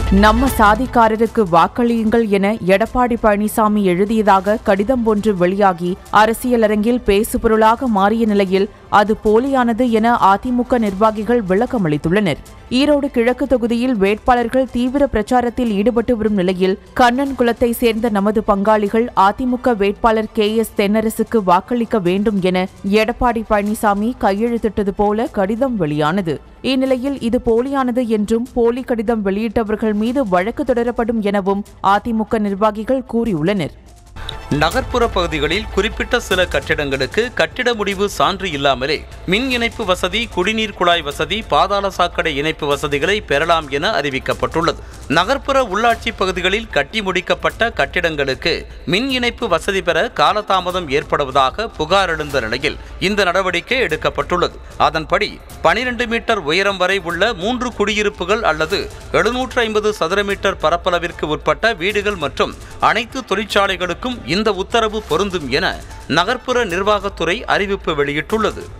நம்ம சாதிக்காரருக்கு வாக்களியுங்கள் என எடப்பாடி பழனிசாமி எழுதியதாக கடிதம் ஒன்று வெளியாகி அரசியலரங்கில் பேசுபொருளாக மாறிய நிலையில் அது போலியானது என அதிமுக நிர்வாகிகள் விளக்கமளித்துள்ளனர் ஈரோடு கிழக்கு தொகுதியில் வேட்பாளர்கள் தீவிர பிரச்சாரத்தில் ஈடுபட்டு வரும் நிலையில் கண்ணன் குலத்தை சேர்ந்த நமது பங்காளிகள் அதிமுக வேட்பாளர் கே எஸ் தென்னரசுக்கு வாக்களிக்க வேண்டும் என எடப்பாடி பழனிசாமி கையெழுத்திட்டது போல கடிதம் வெளியானது இந்நிலையில் இது போலியானது என்றும் போலி கடிதம் வெளியிட்டவர்கள் மீது வழக்கு தொடரப்படும் எனவும் அதிமுக நிர்வாகிகள் கூறியுள்ளனர் நகர்ப்புற பகுதிகளில் குறிப்பிட்ட சில கட்டிடங்களுக்கு கட்டிட முடிவு சான்று இல்லாமலே மின் இணைப்பு வசதி குடிநீர் குழாய் வசதி பாதாள சாக்கடை இணைப்பு வசதிகளை பெறலாம் என அறிவிக்கப்பட்டுள்ளது நகர்ப்புற உள்ளாட்சி பகுதிகளில் கட்டி முடிக்கப்பட்ட கட்டிடங்களுக்கு மின் இணைப்பு வசதி பெற காலதாமதம் ஏற்படுவதாக புகார் எழுந்த நிலையில் இந்த நடவடிக்கை எடுக்கப்பட்டுள்ளது அதன்படி பனிரெண்டு மீட்டர் உயரம் வரை உள்ள மூன்று குடியிருப்புகள் அல்லது எழுநூற்று ஐம்பது சதுர மீட்டர் பரப்பளவிற்கு உட்பட்ட வீடுகள் மற்றும் அனைத்து தொழிற்சாலைகளுக்கும் இந்த உத்தரவு பொருந்தும் என நகர்ப்புற நிர்வாகத்துறை அறிவிப்பு வெளியிட்டுள்ளது